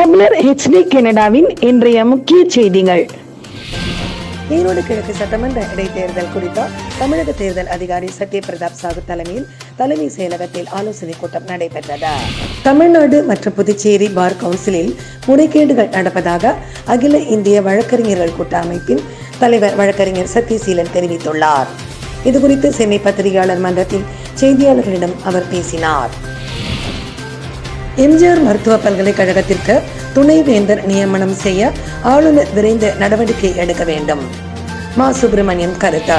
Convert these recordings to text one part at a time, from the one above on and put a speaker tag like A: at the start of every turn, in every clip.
A: தமிழர் ஹெச்டி கனடாவின் இன்றைய முக்கிய செய்திகள்
B: ஈரோடு கிழக்கு சட்டமன்ற இடைத்தேர்தல் குறித்த தமிழக தேர்தல் அதிகாரி சத்யபிரதாப் சாகு தலைமையில் தலைமை செயலகத்தில் ஆலோசனை கூட்டம் நடைபெற்றது தமிழ்நாடு மற்றும் புதுச்சேரி பார் கவுன்சிலில் முறைகேடுகள் நடப்பதாக அகில இந்திய வழக்கறிஞர்கள் கூட்டமைப்பின் தலைவர் வழக்கறிஞர் சத்யசீலன் தெரிவித்துள்ளார் இதுகுறித்து சென்னை பத்திரிகையாளர் மன்றத்தில் செய்தியாளர்களிடம் அவர் பேசினார் எம்ஜிஆர் மருத்துவ பல்கலைக்கழகத்திற்கு துணைவேந்தர் நியமனம் செய்ய ஆளுநர் விரைந்து நடவடிக்கை எடுக்க வேண்டும் மா சுப்பிரமணியம் கருத்து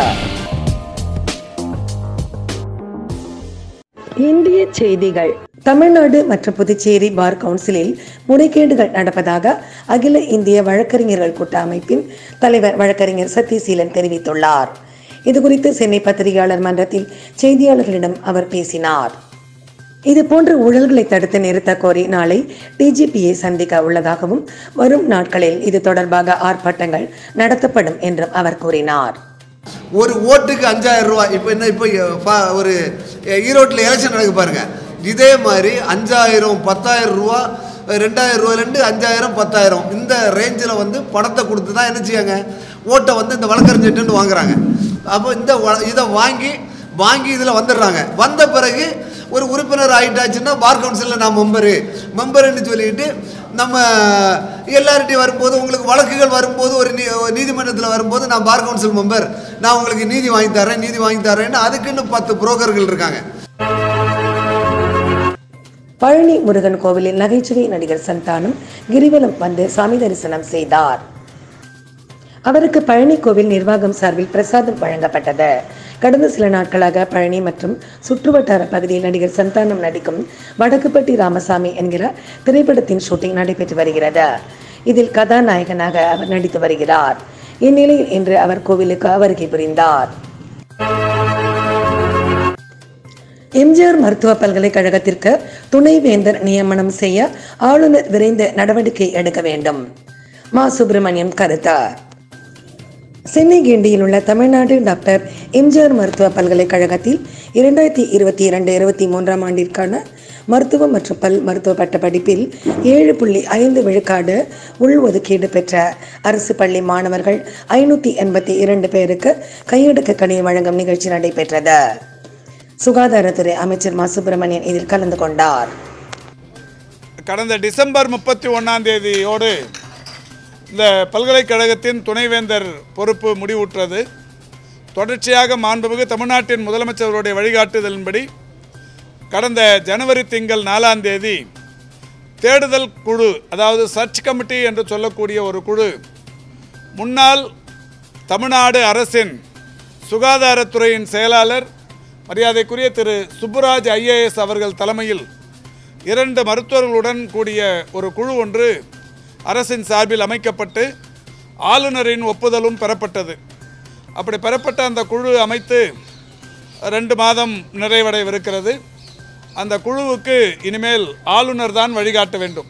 A: இந்திய செய்திகள்
B: தமிழ்நாடு மற்றும் புதுச்சேரி பார் கவுன்சிலில் முறைகேடுகள் நடப்பதாக அகில இந்திய வழக்கறிஞர்கள் கூட்டமைப்பின் தலைவர் வழக்கறிஞர் சத்யசீலன் தெரிவித்துள்ளார் இதுகுறித்து சென்னை பத்திரிகையாளர் மன்றத்தில் செய்தியாளர்களிடம் அவர் பேசினார் இது போன்ற ஊழல்களை தடுத்து நிறுத்த கோரி நாளை டிஜிபியை சந்திக்க உள்ளதாகவும் வரும் நாட்களில் இது தொடர்பாக ஆர்ப்பாட்டங்கள் நடத்தப்படும் என்றும் அவர் கூறினார்
C: ஒரு ஓட்டுக்கு அஞ்சாயிரம் ரூபாய் இப்போ என்ன இப்போ பா- ஒரு ஈரோட்டில் எலெக்ஷன் நடக்கு பாருங்க இதே மாதிரி அஞ்சாயிரம் பத்தாயிரம் ரூபா ரெண்டாயிரம் ரூபாயிலேருந்து அஞ்சாயிரம் பத்தாயிரம் இந்த ரேஞ்சில் வந்து பணத்தை கொடுத்து தான் என்ன செய்யாங்க ஓட்டை வந்து இந்த வழக்கறிஞர்கிட்ட வாங்குறாங்க அப்போ இந்த வ- இதை வாங்கி வாங்கி இதில் வந்துடுறாங்க வந்த பிறகு ஒரு உறுப்பினர் ஆகிட்டாச்சுன்னா பார் கவுன்சிலில் நான் மெம்பரு மெம்பருன்னு சொல்லிட்டு நம்ம எல்லார்ட்டையும் வரும்போது உங்களுக்கு வழக்குகள் வரும்போது ஒரு நீ நீதிமன்றத்தில் வரும்போது நான் பார் கவுன்சில் மெம்பர் நான் உங்களுக்கு நீதி வாங்கி தரேன் நீதி வாங்கி தரேன்னு அதுக்குன்னு பத்து புரோக்கர்கள் இருக்காங்க
B: பழனி முருகன் கோவிலில் நகைச்சுவை நடிகர் சந்தானம் கிரிவலம் வந்து சாமி தரிசனம் செய்தார் அவருக்கு பழனி கோவில் நிர்வாகம் சார்பில் பிரசாதம் வழங்கப்பட்டது கடந்த சில நாட்களாக பழனி மற்றும் சுற்றுவட்டார பகுதியில் நடிகர் சந்தானம் நடிக்கும் வடக்குப்பட்டி ராமசாமி என்கிற திரைப்படத்தின் ஷூட்டிங் நடைபெற்று வருகிறது இதில் கதாநாயகனாக அவர் நடித்து வருகிறார் இந்நிலையில் இன்று அவர் கோவிலுக்கு வருகை புரிந்தார் எம்ஜிஆர் மருத்துவ பல்கலைக்கழகத்திற்கு துணைவேந்தர் நியமனம் செய்ய ஆளுநர் விரைந்து நடவடிக்கை எடுக்க வேண்டும் மா சுப்பிரமணியம் கருத்து சென்னை கிண்டியில் உள்ள தமிழ்நாடு டாக்டர் எம்ஜிஆர் மருத்துவ பல்கலைக்கழகத்தில் இரண்டாயிரத்தி இருபத்தி இரண்டு இருபத்தி மூன்றாம் ஆண்டிற்கான மருத்துவம் மற்றும் பல் மருத்துவ பட்ட படிப்பில் ஏழு புள்ளி ஐந்து விழுக்காடு உள்ஒதுக்கீடு பெற்ற அரசு பள்ளி மாணவர்கள் ஐநூற்றி எண்பத்தி இரண்டு பேருக்கு கையெடுக்க கணினி வழங்கும் நிகழ்ச்சி நடைபெற்றது சுகாதாரத்துறை அமைச்சர் மா சுப்பிரமணியன் இதில் கலந்து கொண்டார்
D: கடந்த டிசம்பர் முப்பத்தி ஒன்றாம் தேதியோடு இந்த பல்கலைக்கழகத்தின் துணைவேந்தர் பொறுப்பு முடிவுற்றது தொடர்ச்சியாக மாண்புமிகு தமிழ்நாட்டின் முதலமைச்சருடைய வழிகாட்டுதலின்படி கடந்த ஜனவரி திங்கள் நாலாம் தேதி தேடுதல் குழு அதாவது சர்ச் கமிட்டி என்று சொல்லக்கூடிய ஒரு குழு முன்னாள் தமிழ்நாடு அரசின் சுகாதாரத்துறையின் செயலாளர் மரியாதைக்குரிய திரு சுப்புராஜ் ஐஏஎஸ் அவர்கள் தலைமையில் இரண்டு மருத்துவர்களுடன் கூடிய ஒரு குழு ஒன்று அரசின் சார்பில் அமைக்கப்பட்டு ஆளுநரின் ஒப்புதலும் பெறப்பட்டது அப்படி பெறப்பட்ட அந்த குழு அமைத்து ரெண்டு மாதம் நிறைவடைவிருக்கிறது அந்த குழுவுக்கு இனிமேல் ஆளுநர் தான் வழிகாட்ட வேண்டும்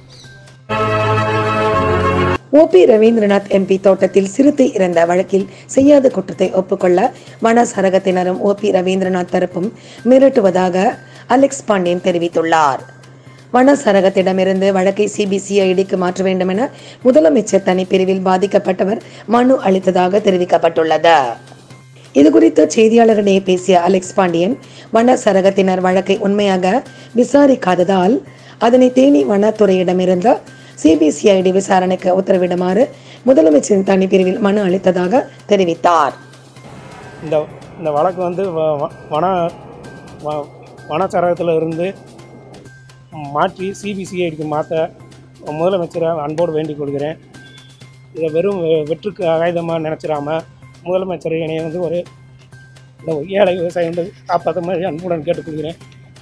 B: ஓபி ரவீந்திரநாத் எம்பி தோட்டத்தில் சிறுத்தை இறந்த வழக்கில் செய்யாத குற்றத்தை ஒப்புக்கொள்ள வன சரகத்தினரும் ஓபி ரவீந்திரநாத் தரப்பும் மிரட்டுவதாக அலெக்ஸ் பாண்டியன் தெரிவித்துள்ளார் வன சரகத்திடமிருந்து வழக்கை சிபிசிஐடிக்கு மாற்ற வேண்டும் என முதலமைச்சர் தனிப்பிரிவில் பாதிக்கப்பட்டவர் மனு அளித்ததாக தெரிவிக்கப்பட்டுள்ளது இதுகுறித்து செய்தியாளர்களிடையே பேசிய அலெக்ஸ் பாண்டியன் வன சரகத்தினர் வழக்கை உண்மையாக விசாரிக்காததால் அதனை தேனி வனத்துறையிடமிருந்து சிபிசிஐடி விசாரணைக்கு உத்தரவிடுமாறு முதலமைச்சரின் தனிப்பிரிவில் மனு அளித்ததாக தெரிவித்தார்
E: இந்த இந்த வழக்கு வந்து வ- வ- வன வ- வனச்சரகத்தில் இருந்து மாற்றி சிபிசிஐடிக்கு மாற்ற முதலமைச்சரை அன்போடு வேண்டிக் கொள்கிறேன் இதை வெறும் வெ- வெற்றுக்கு ஆயுதமாக நினச்சிடாம முதலமைச்சர் என்னை வந்து ஒரு இந்த ஒரு ஏழை விவசாயி வந்து காப்பாற்ற மாதிரி அன்புடன் கேட்டுக்கொள்கிறேன்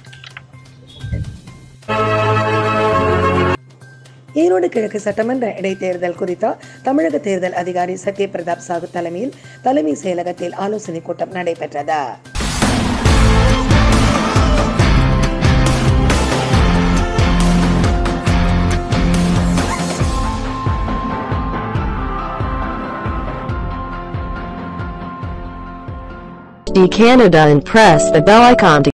B: ஈரோடு கிழக்கு சட்டமன்ற இடைத்தேர்தல் குறித்த தமிழக தேர்தல் அதிகாரி சத்யபிரதாப் சாகு தலைமையில் தலைமை செயலகத்தில் ஆலோசனை கூட்டம் நடைபெற்றது
F: Canada and press the bell icon to